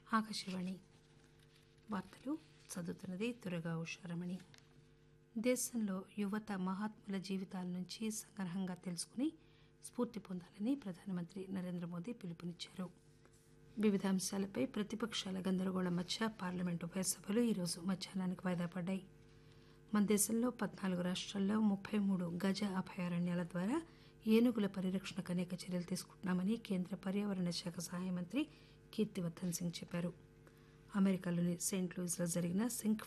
ఆకాశవాణి వార్తలు చదువుతున్నది దురగా ఉషారమణి దేశంలో యువత మహాత్ముల జీవితాల నుంచి సంగ్రహంగా తెలుసుకుని స్ఫూర్తి పొందాలని ప్రధానమంత్రి నరేంద్ర మోదీ పిలుపునిచ్చారు వివిధ అంశాలపై ప్రతిపక్షాల గందరగోళం మధ్య పార్లమెంటు ఉభయ సభలు ఈరోజు మధ్యాహ్నానికి వాయిదా పడ్డాయి మన దేశంలో పద్నాలుగు రాష్ట్రాల్లో ముప్పై మూడు గజ అభయారణ్యాల ద్వారా ఏనుగుల పరిరక్షణకు అనేక చర్యలు తీసుకుంటున్నామని కేంద్ర పర్యావరణ శాఖ సహాయ మంత్రి కీర్తివర్దన్ సింగ్ చెప్పారు అమెరికాలోని సెయింట్ లూయిస్లో జరిగిన సింక్